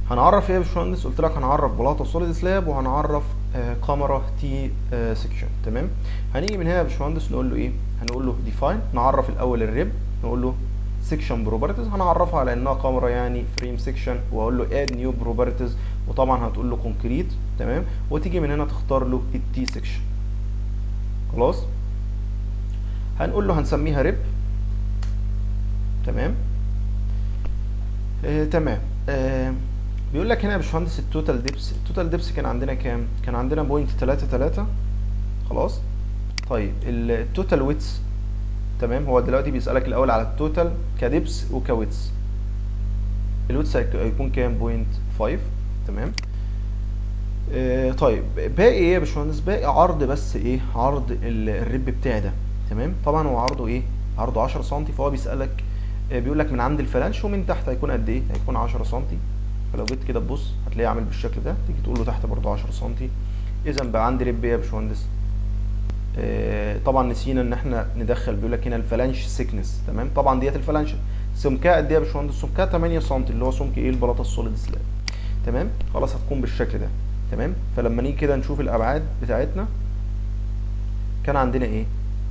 هنعرف ايه يا باشمهندس قلت لك هنعرف بلاطه سوليد سلاب وهنعرف آه كاميرا تي آه سيكشن تمام هنيجي من هنا يا باشمهندس نقول له ايه هنقول له ديفاين نعرف الاول الريب نقول له سيكشن بروبرتيز هنعرفها على انها كاميرا يعني فريم سيكشن واقول له اد نيو بروبرتيز وطبعا هتقول له كونكريت تمام وتيجي من هنا تختار له التي سيكشن خلاص هنقول له هنسميها ريب تمام آه تمام آه بيقول لك هنا يا باشمهندس التوتال ديبس التوتال ديبس كان عندنا كام كان عندنا بوينت تلاتة تلاتة خلاص طيب التوتال ويتس تمام هو دلوقتي بيسألك الأول على التوتال كديبس وكويتس الويتس هيكون كام بوينت فايف تمام آه طيب باقي ايه يا باشمهندس باقي عرض بس ايه عرض الريب بتاعي ده تمام طبعا هو عرضه ايه عرضه 10 سم فهو بيسألك آه بيقول لك من عند الفلانش ومن تحت هيكون قد ايه هيكون 10 سم فلو جيت كده تبص هتلاقيه عامل بالشكل ده تيجي تقول له تحت برضه 10 سم اذا بقى عندي ريب ايه يا باشمهندس آه طبعا نسينا ان احنا ندخل بيقول لك هنا الفلانش سيكنس تمام طبعا ديت الفلانش سمكها قد ايه يا باشمهندس سمكها 8 سم اللي هو سمك ايه البلاطه السوليد سلاب تمام خلاص هتكون بالشكل ده تمام فلما نيجي كده نشوف الابعاد بتاعتنا كان عندنا ايه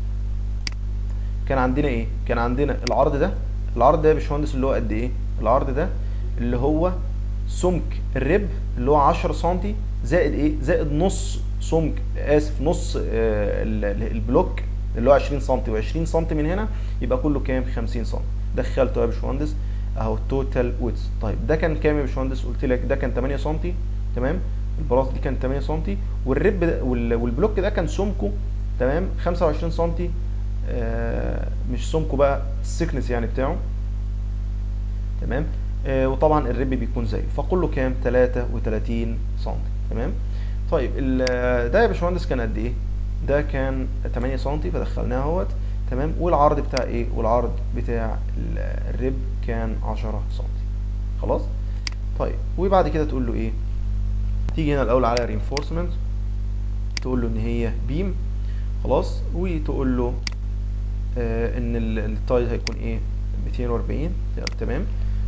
كان عندنا ايه كان عندنا العرض ده العرض ده يا باشمهندس اللي هو قد ايه العرض ده اللي هو سمك الرب اللي هو 10 سم زائد ايه زائد نص سمك اسف نص آه البلوك اللي هو 20 سم و20 سم من هنا يبقى كله كام 50 سم دخلته يا باشمهندس اهو التوتال ويتس طيب ده كان كام يا باشمهندس قلت لك ده كان 8 سم تمام البلاطه دي كانت 8 سم والرب ده والبلوك ده كان سمكه تمام 25 سم آه مش سمكه بقى السكنس يعني بتاعه تمام آه وطبعا الرب بيكون زيه فكله كام 33 سم تمام طيب ده يا باشمهندس كان قد ايه ده كان 8 سم فدخلناه اهوت تمام والعرض بتاع ايه والعرض بتاع الرب كان 10 سم خلاص طيب وبعد كده تقول له ايه تيجي هنا الاول على reinforcement تقول له ان هي بيم خلاص وتقول له آه ان التايز هيكون ايه 240 تمام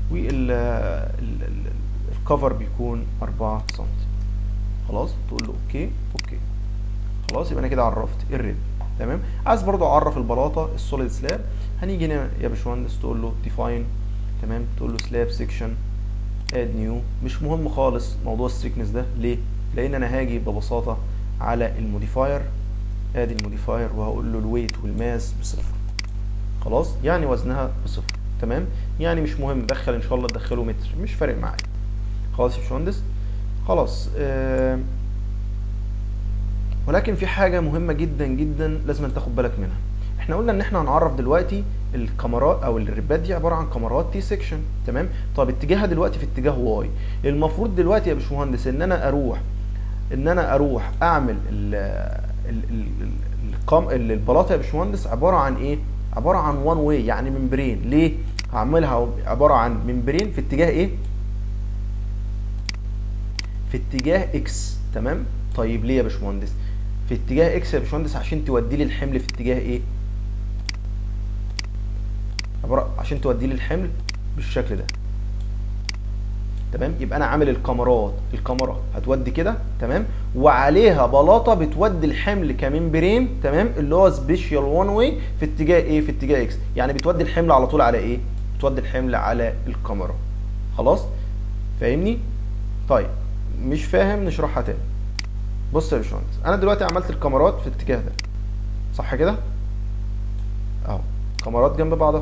والكفر بيكون 4 سم خلاص تقول له اوكي اوكي خلاص يبقى انا كده عرفت الريب تمام عايز برضو اعرف البلاطه السوليد سلاب هنيجي هنا يا باشمهندس تقول له ديفاين تمام تقول له سلاب سيكشن اد نيو مش مهم خالص موضوع السيكنس ده ليه لان انا هاجي ببساطه على الموديفاير ادي الموديفاير وهقول له الويت والماس بصفر خلاص يعني وزنها بصفر تمام يعني مش مهم دخل ان شاء الله تدخله متر مش فارق معايا خلاص يا باشمهندس خلاص آه ولكن في حاجة مهمة جدا جدا لازم تاخد بالك منها احنا قلنا ان احنا هنعرف دلوقتي الكاميرات او الريبات دي عبارة عن كاميرات تي سيكشن تمام طب اتجاهها دلوقتي في اتجاه واي المفروض دلوقتي يا باشمهندس ان انا اروح ان انا اروح اعمل ال ال ال البلاطه يا باشمهندس عباره عن ايه عباره عن وان واي يعني ممبرين ليه هعملها عباره عن ممبرين في اتجاه ايه في اتجاه اكس تمام طيب ليه يا باشمهندس في اتجاه اكس يا باشمهندس عشان تودي لي الحمل في اتجاه ايه عباره عشان تودي لي الحمل بالشكل ده تمام يبقى انا عامل الكاميرات الكاميرا هتودي كده تمام وعليها بلاطه بتودي الحمل كممبرين تمام اللي هو سبيشال وان واي في اتجاه ايه في اتجاه اكس يعني بتودي الحمل على طول على ايه بتودي الحمل على الكاميرا خلاص فاهمني طيب مش فاهم نشرحها تاني بص يا باشمهندس انا دلوقتي عملت الكاميرات في الاتجاه ده صح كده اهو كاميرات جنب بعضها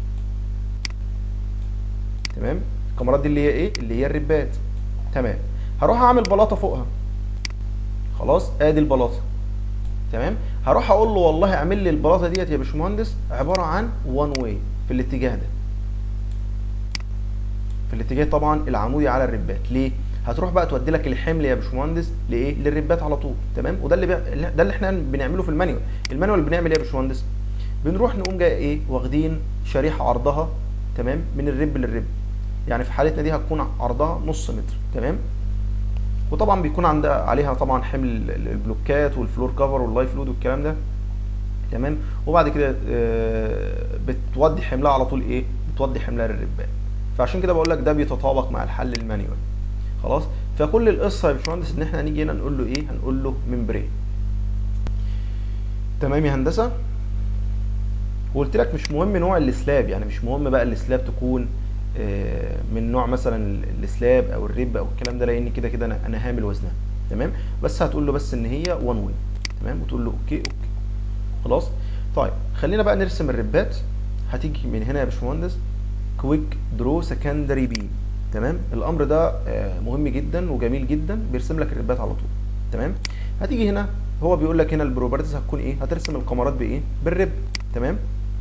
تمام الكاميرات دي اللي هي ايه اللي هي الربات تمام هروح اعمل بلاطه فوقها خلاص ادي البلاطه تمام هروح اقول له والله اعمل لي البلاطه ديت يا باشمهندس عباره عن وان واي في الاتجاه ده في الاتجاه طبعا العمودي على الربات ليه هتروح بقى تودي لك الحمل يا باشمهندس لايه للربات على طول تمام وده اللي بي... ده اللي احنا بنعمله في المانيوال المانيوال بنعمل ايه يا باشمهندس بنروح نقوم جاي ايه واخدين شريحه عرضها تمام من الرب للرب يعني في حالتنا دي هتكون عرضها نص متر تمام وطبعا بيكون عند عليها طبعا حمل البلوكات والفلور كفر واللايف لود والكلام ده تمام وبعد كده بتودي حملها على طول ايه بتودي حملها للربات فعشان كده بقول لك ده بيتطابق مع الحل المانيوال خلاص فكل القصه يا باشمهندس ان احنا هنيجي هنا نقول له ايه هنقول له ممبرين تمام يا هندسه وقلت لك مش مهم نوع السلاب يعني مش مهم بقى السلاب تكون آه، من نوع مثلا السلاب او الريب او الكلام ده لان كده كده انا انا هامل وزنها تمام بس هتقول له بس ان هي وان واي تمام وتقول له اوكي اوكي خلاص طيب خلينا بقى نرسم الربات هتيجي من هنا يا باشمهندس كويك درو سكندري بي تمام الامر ده آه، مهم جدا وجميل جدا بيرسم لك الربات على طول تمام هتيجي هنا هو بيقول لك هنا البروبرتيز هتكون ايه هترسم الكاميرات بايه بالرب تمام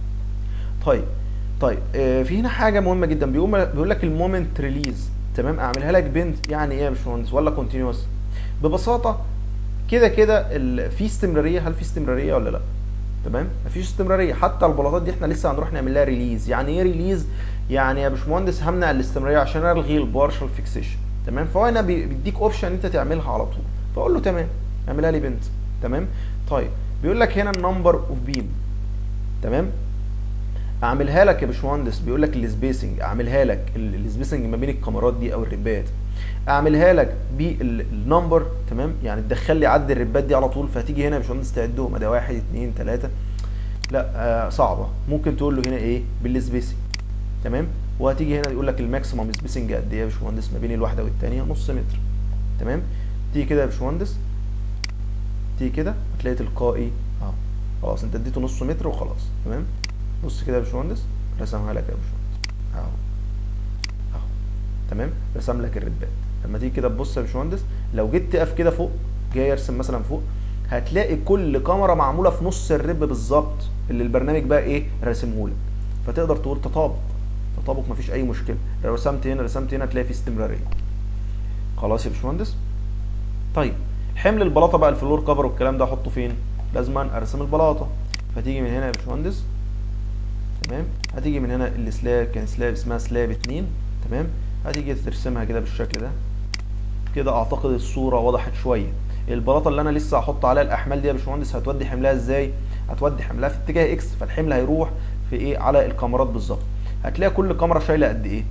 طيب طيب آه، في هنا حاجه مهمه جدا بيقول بيقول لك المومنت ريليز تمام اعملها لك بنت يعني ايه يا باشمهندس ولا كونتينوس ببساطه كده كده ال- في استمراريه هل في استمراريه ولا لا تمام مفيش استمراريه حتى البلاطات دي احنا لسه هنروح نعمل لها ريليز يعني ايه ريليز يعني يا باشمهندس همنع الاستمراريه عشان الغي البارشال فيكسيشن تمام فهو هنا بي- بيديك اوبشن انت تعملها على طول فاقول له تمام اعملها لي بنت تمام طيب بيقول لك هنا النمبر اوف بيم تمام اعملها لك يا باشمهندس بيقول لك السبيسنج اعملها لك السبيسنج ما بين الكاميرات دي او الربات اعملها لك بالنمبر تمام يعني تدخل لي عد الربات دي على طول فهتيجي هنا يا باشمهندس تعدهم ده واحد اتنين تلاته لا آه صعبه ممكن تقول له هنا ايه بالسبيسنج تمام وهتيجي هنا يقول لك الماكسيمم سبيسنج قد ايه يا باشمهندس ما بين الواحده والثانيه نص متر تمام تيجي كده يا باشمهندس تيجي كده هتلاقي تلقائي اهو خلاص انت اديته نص متر وخلاص تمام بص كده يا باشمهندس رسمها لك يا باشمهندس اهو اهو تمام رسم لك الربات لما تيجي كده تبص يا باشمهندس لو جيت تقف كده فوق جاي ارسم مثلا فوق هتلاقي كل كاميرا معموله في نص الرب بالظبط اللي البرنامج بقى ايه راسمه لك فتقدر تقول تطابق تطابق مفيش اي مشكله لو رسمت هنا رسمت هنا هتلاقي في استمراريه خلاص يا باشمهندس طيب حمل البلاطه بقى الفلور كفر والكلام ده احطه فين لازم ارسم البلاطه فتيجي من هنا يا باشمهندس تمام هتيجي من هنا السلاب كان سلاب اسمها سلاب اتنين تمام هتيجي ترسمها كده بالشكل ده كده اعتقد الصوره وضحت شويه البلاطه اللي انا لسه هحط عليها الاحمال دي يا باشمهندس هتودي حملها ازاي هتودي حملها في اتجاه اكس فالحمل هيروح في ايه على الكاميرات بالظبط هتلاقي كل كاميرا شايله قد ايه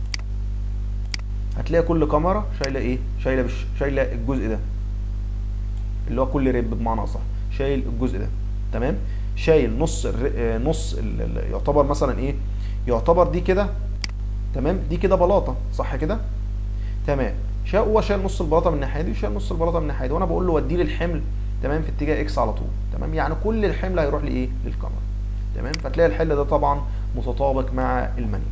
هتلاقي كل كاميرا شايله ايه شايله بش... شايله الجزء ده اللي هو كل ريب بمعنى اصح شايل الجزء ده تمام شايل نص الر... آه، نص ال... ال- يعتبر مثلا ايه يعتبر دي كده تمام دي كده بلاطه صح كده تمام شا هو شايل نص البلاطه من الناحيه دي وشايل نص البلاطه من الناحيه دي وانا بقول له ودي لي الحمل تمام في اتجاه اكس على طول تمام يعني كل الحمل هيروح لايه للكاميرا تمام فتلاقي الحل ده طبعا متطابق مع المانيوال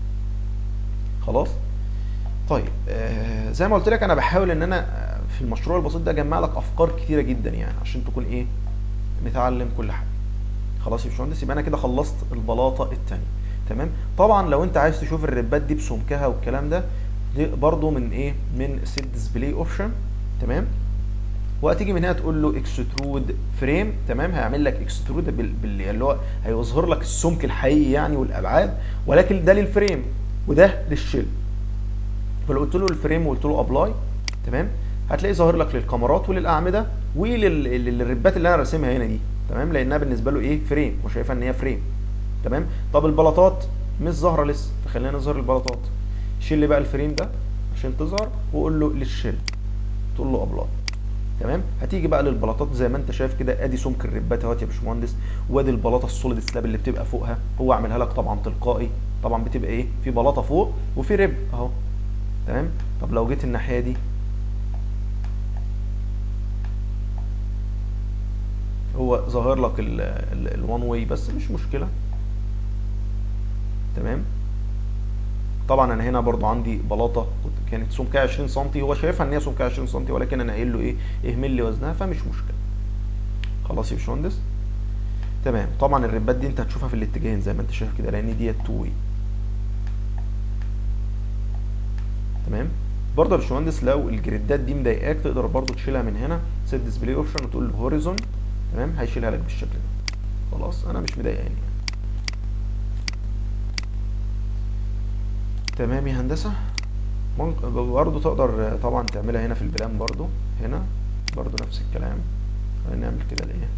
خلاص طيب آه زي ما قلت لك انا بحاول ان انا آه، في المشروع البسيط ده اجمع لك افكار كتيره جدا يعني عشان تكون ايه متعلم كل حاجه خلاص يا باشمهندس يبقى انا كده خلصت البلاطه الثانيه تمام طبعا لو انت عايز تشوف الربات دي بسمكها والكلام ده دي برضو من ايه من سيت ديسبلاي اوبشن تمام وهتيجي من هنا تقول له اكسترود فريم تمام هيعمل لك اكسترود بال... بال... اللي هو هيظهر لك السمك الحقيقي يعني والابعاد ولكن ده للفريم وده للشيل فلو قلت له الفريم وقلت له ابلاي تمام هتلاقي ظاهر لك للكاميرات وللاعمده وللربات اللي انا راسمها هنا دي تمام لانها بالنسبه له ايه فريم وشايفها ان هي فريم تمام طب البلاطات مش ظاهره لسه فخلينا نظهر البلاطات شيل لي بقى الفريم ده عشان تظهر وقول له للشيل تقول له ابلاي تمام هتيجي بقى للبلاطات زي ما انت شايف كده ادي سمك الربات اهوت يا باشمهندس وادي البلاطه السوليد سلاب اللي بتبقى فوقها هو عاملها لك طبعا تلقائي طبعا بتبقى ايه في بلاطه فوق وفي رب اهو تمام طب لو جيت الناحيه دي هو ظاهر لك الوان واي بس مش مشكله تمام طبعا انا هنا برضو عندي بلاطه كنت- كانت سمكها 20 سم هو شايفها ان هي سمكها 20 سم ولكن انا قايل له ايه اهمل لي وزنها فمش مشكله خلاص يا باشمهندس تمام طبعا الربات دي انت هتشوفها في الاتجاهين زي ما انت شايف كده لان ديت تو واي تمام برضه يا باشمهندس لو الجريدات دي مضايقاك تقدر برضه تشيلها من هنا سيت ديسبلاي اوبشن وتقول له هوريزون تمام هيشيلها لك بالشكل ده خلاص انا مش مضايقاني يعني. تمام يا هندسه ممكن برضه تقدر طبعا تعملها هنا في البلان برضه هنا برضه نفس الكلام خلينا نعمل كده الايه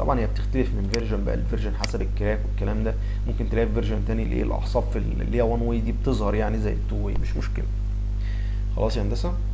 طبعا هي بتختلف من فيرجن بقى الفيرجن حسب الكراك والكلام ده ممكن تلاقي في فيرجن تاني اللي هي الاعصاب في ال- اللي هي وان واي دي بتظهر يعني زي التو واي مش مشكله خلاص يا هندسه